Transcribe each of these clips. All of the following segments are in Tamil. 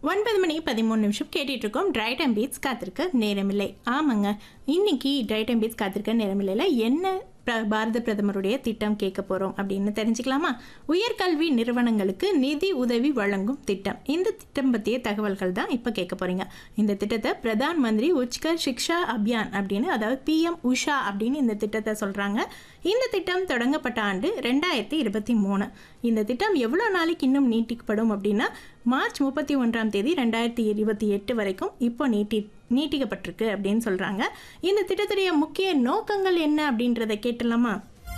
ஒன்பது மணி பதிமூணு நிமிஷம் கேட்டுட்டு இருக்கோம் ட்ரை டைம் பீட்ஸ் காத்திருக்க நேரமில்லை ஆமாங்க இன்னைக்கு ட்ரை டைம் பீட்ஸ் காத்திருக்க நேரமில்லையில் என்ன பிர- பாரத பிரதமருடைய திட்டம் கேட்க போறோம் அப்படின்னு தெரிஞ்சுக்கலாமா உயர்கல்வி நிறுவனங்களுக்கு நிதி உதவி வழங்கும் திட்டம் இந்த திட்டம் பற்றிய தகவல்கள் தான் இப்போ கேட்க போறீங்க இந்த திட்டத்தை பிரதான் மந்திரி உச்கர் சிக்ஷா அபியான் அப்படின்னு அதாவது பிஎம் உஷா அப்படின்னு இந்த திட்டத்தை சொல்றாங்க இந்த திட்டம் தொடங்கப்பட்ட ஆண்டு ரெண்டாயிரத்தி இருபத்தி மூணு இந்த திட்டம் எவ்வளோ நாளைக்கு இன்னும் நீட்டிக்கப்படும் அப்படின்னா மார்ச் முப்பத்தி ஒன்றாம் தேதி ரெண்டாயிரத்தி இருபத்தி எட்டு வரைக்கும் இப்போ நீட்டி நீட்டிக்கப்பட்டிருக்கு அப்படின்னு சொல்றாங்க இந்த திட்டத்துடைய முக்கிய நோக்கங்கள் என்ன அப்படின்றத கேட்டலாமா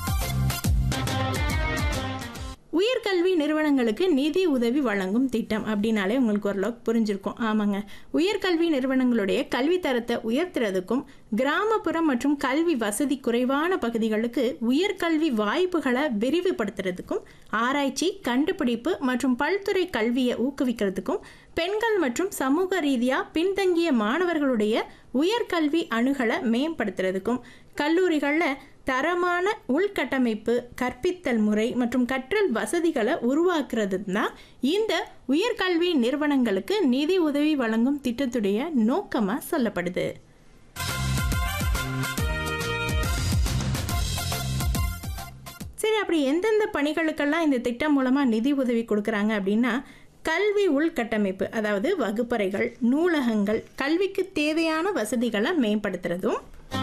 உயர்கல்வி நிறுவனங்களுக்கு நிதி உதவி வழங்கும் திட்டம் அப்படின்னாலே உங்களுக்கு ஓரளவுக்கு புரிஞ்சிருக்கும் ஆமாங்க உயர்கல்வி நிறுவனங்களுடைய கல்வி தரத்தை உயர்த்துறதுக்கும் கிராமப்புறம் மற்றும் கல்வி வசதி குறைவான பகுதிகளுக்கு உயர்கல்வி வாய்ப்புகளை விரிவுபடுத்துறதுக்கும் ஆராய்ச்சி கண்டுபிடிப்பு மற்றும் பல்துறை கல்வியை ஊக்குவிக்கிறதுக்கும் பெண்கள் மற்றும் சமூக ரீதியாக பின்தங்கிய மாணவர்களுடைய உயர்கல்வி அணுகலை மேம்படுத்துறதுக்கும் கல்லூரிகளில் தரமான உள்கட்டமைப்பு கற்பித்தல் முறை மற்றும் கற்றல் வசதிகளை உருவாக்குறது தான் இந்த உயர்கல்வி நிறுவனங்களுக்கு நிதி உதவி வழங்கும் திட்டத்துடைய நோக்கமாக சொல்லப்படுது சரி அப்படி எந்தெந்த பணிகளுக்கெல்லாம் இந்த திட்டம் மூலமாக நிதி உதவி கொடுக்குறாங்க அப்படின்னா கல்வி உள்கட்டமைப்பு அதாவது வகுப்பறைகள் நூலகங்கள் கல்விக்கு தேவையான வசதிகளை மேம்படுத்துறதும்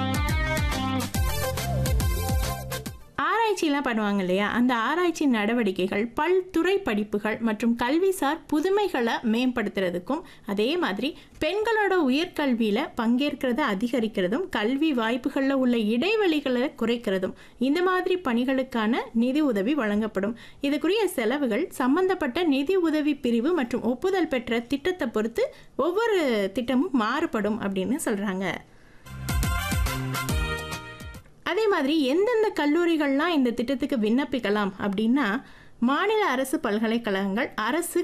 ஆராய்ச்சிலாம் பண்ணுவாங்க இல்லையா அந்த ஆராய்ச்சி நடவடிக்கைகள் பல்துறை படிப்புகள் மற்றும் கல்விசார் புதுமைகளை மேம்படுத்துறதுக்கும் அதே மாதிரி பெண்களோட உயர்கல்வியில் பங்கேற்கிறத அதிகரிக்கிறதும் கல்வி வாய்ப்புகளில் உள்ள இடைவெளிகளை குறைக்கிறதும் இந்த மாதிரி பணிகளுக்கான நிதி உதவி வழங்கப்படும் இதுக்குரிய செலவுகள் சம்பந்தப்பட்ட நிதி உதவி பிரிவு மற்றும் ஒப்புதல் பெற்ற திட்டத்தை பொறுத்து ஒவ்வொரு திட்டமும் மாறுபடும் அப்படின்னு சொல்கிறாங்க அதே மாதிரி எந்தெந்த கல்லூரிகள்லாம் இந்த திட்டத்துக்கு விண்ணப்பிக்கலாம் அப்படின்னா மாநில அரசு பல்கலைக்கழகங்கள் அரசு